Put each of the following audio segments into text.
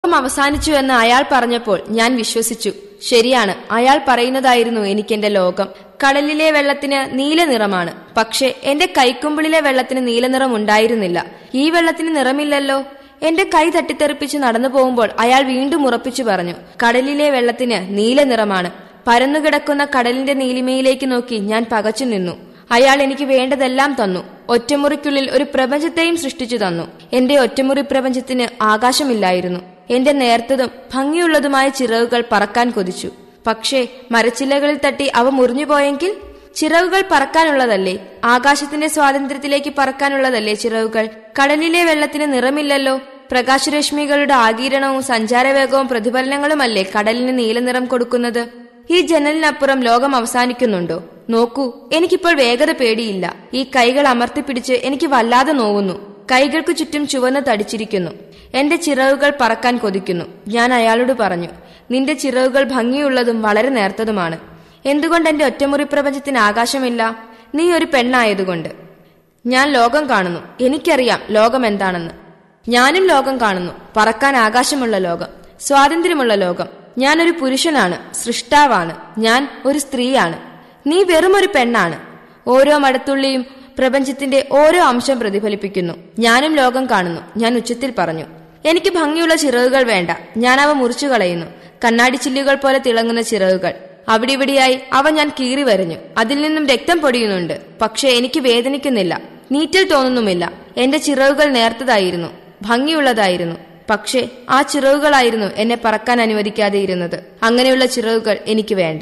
ലോകം അവസാനിച്ചു എന്ന് അയാൾ പറഞ്ഞപ്പോൾ ഞാൻ വിശ്വസിച്ചു ശരിയാണ് അയാൾ പറയുന്നതായിരുന്നു എനിക്കെന്റെ ലോകം കടലിലെ വെള്ളത്തിന് നീല നിറമാണ് പക്ഷെ എന്റെ കൈക്കുമ്പിളിലെ വെള്ളത്തിന് നീല നിറം ഉണ്ടായിരുന്നില്ല ഈ വെള്ളത്തിന് നിറമില്ലല്ലോ എന്റെ കൈ തട്ടിത്തെറിപ്പിച്ച് നടന്നു പോകുമ്പോൾ അയാൾ വീണ്ടും ഉറപ്പിച്ചു പറഞ്ഞു കടലിലെ വെള്ളത്തിന് നീല നിറമാണ് പരന്നുകിടക്കുന്ന കടലിന്റെ നീലിമയിലേക്ക് നോക്കി ഞാൻ പകച്ചു നിന്നു അയാൾ എനിക്ക് വേണ്ടതെല്ലാം തന്നു ഒറ്റമുറിക്കുള്ളിൽ ഒരു പ്രപഞ്ചത്തെയും സൃഷ്ടിച്ചു തന്നു എന്റെ ഒറ്റമുറി പ്രപഞ്ചത്തിന് ആകാശമില്ലായിരുന്നു എന്റെ നേർത്തതും ഭംഗിയുള്ളതുമായ ചിറകുകൾ പറക്കാൻ കൊതിച്ചു പക്ഷേ മരച്ചില്ലകളിൽ തട്ടി അവ മുറിഞ്ഞുപോയെങ്കിൽ ചിറകുകൾ പറക്കാനുള്ളതല്ലേ ആകാശത്തിന്റെ സ്വാതന്ത്ര്യത്തിലേക്ക് പറക്കാനുള്ളതല്ലേ ചിറകുകൾ കടലിലെ വെള്ളത്തിന് നിറമില്ലല്ലോ പ്രകാശരശ്മികളുടെ ആഗീരണവും സഞ്ചാരവേഗവും പ്രതിഫലനങ്ങളുമല്ലേ കടലിന് നീലനിറം കൊടുക്കുന്നത് ഈ ജനലിനപ്പുറം ലോകം അവസാനിക്കുന്നുണ്ടോ നോക്കൂ എനിക്കിപ്പോൾ വേഗത പേടിയില്ല ഈ കൈകൾ അമർത്തിപ്പിടിച്ച് എനിക്ക് വല്ലാതെ നോവുന്നു കൈകൾക്ക് ചുറ്റും ചുവന്ന് തടിച്ചിരിക്കുന്നു എന്റെ ചിറകുകൾ പറക്കാൻ കൊതിക്കുന്നു ഞാൻ അയാളോട് പറഞ്ഞു നിന്റെ ചിറകുകൾ ഭംഗിയുള്ളതും വളരെ നേർത്തതുമാണ് എന്തുകൊണ്ട് എന്റെ ഒറ്റമുറി പ്രപഞ്ചത്തിന് ആകാശമില്ല നീ ഒരു പെണ്ണായതുകൊണ്ട് ഞാൻ ലോകം കാണുന്നു എനിക്കറിയാം ലോകം എന്താണെന്ന് ഞാനും ലോകം കാണുന്നു പറക്കാൻ ആകാശമുള്ള ലോകം സ്വാതന്ത്ര്യമുള്ള ലോകം ഞാൻ ഒരു പുരുഷനാണ് സൃഷ്ടാവാണ് ഞാൻ ഒരു സ്ത്രീയാണ് നീ വെറും ഒരു പെണ്ണാണ് ഓരോ മടത്തുള്ളിയും പ്രപഞ്ചത്തിന്റെ ഓരോ അംശം പ്രതിഫലിപ്പിക്കുന്നു ഞാനും ലോകം കാണുന്നു ഞാൻ ഉച്ചത്തിൽ പറഞ്ഞു എനിക്ക് ഭംഗിയുള്ള ചിറകുകൾ വേണ്ട ഞാൻ അവ മുറിച്ചു കളയുന്നു കണ്ണാടി ചില്ലുകൾ പോലെ തിളങ്ങുന്ന ചിറകുകൾ അവിടിവിടെയായി അവ ഞാൻ കീറി വരഞ്ഞു അതിൽ നിന്നും രക്തം പൊടിയുന്നുണ്ട് പക്ഷെ എനിക്ക് വേദനിക്കുന്നില്ല നീറ്റൽ തോന്നുന്നുമില്ല എന്റെ ചിറകുകൾ നേർത്തതായിരുന്നു ഭംഗിയുള്ളതായിരുന്നു പക്ഷേ ആ ചിറകുകളായിരുന്നു എന്നെ പറക്കാൻ അനുവദിക്കാതെ ഇരുന്നത് അങ്ങനെയുള്ള ചിറകുകൾ എനിക്ക് വേണ്ട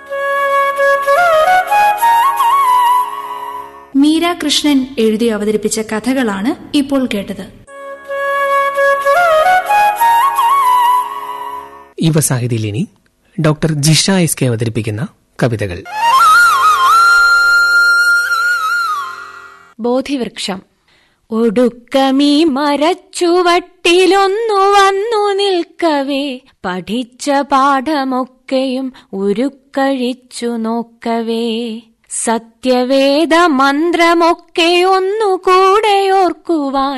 മീര കൃഷ്ണൻ എഴുതി അവതരിപ്പിച്ച കഥകളാണ് ഇപ്പോൾ കേട്ടത് യുവസാഹിതിയിൽ ഇനി ഡോക്ടർ ജിഷ എസ് കെ അവതരിപ്പിക്കുന്ന കവിതകൾ ബോധിവൃക്ഷം ഒടുക്കമീ മരച്ചുവട്ടിലൊന്നു വന്നു നിൽക്കവേ പഠിച്ച പാഠമൊക്കെയും ഉരുക്കഴിച്ചു നോക്കവേ സത്യവേദ മന്ത്രമൊക്കെ ഒന്നു കൂടെ ഓർക്കുവാൻ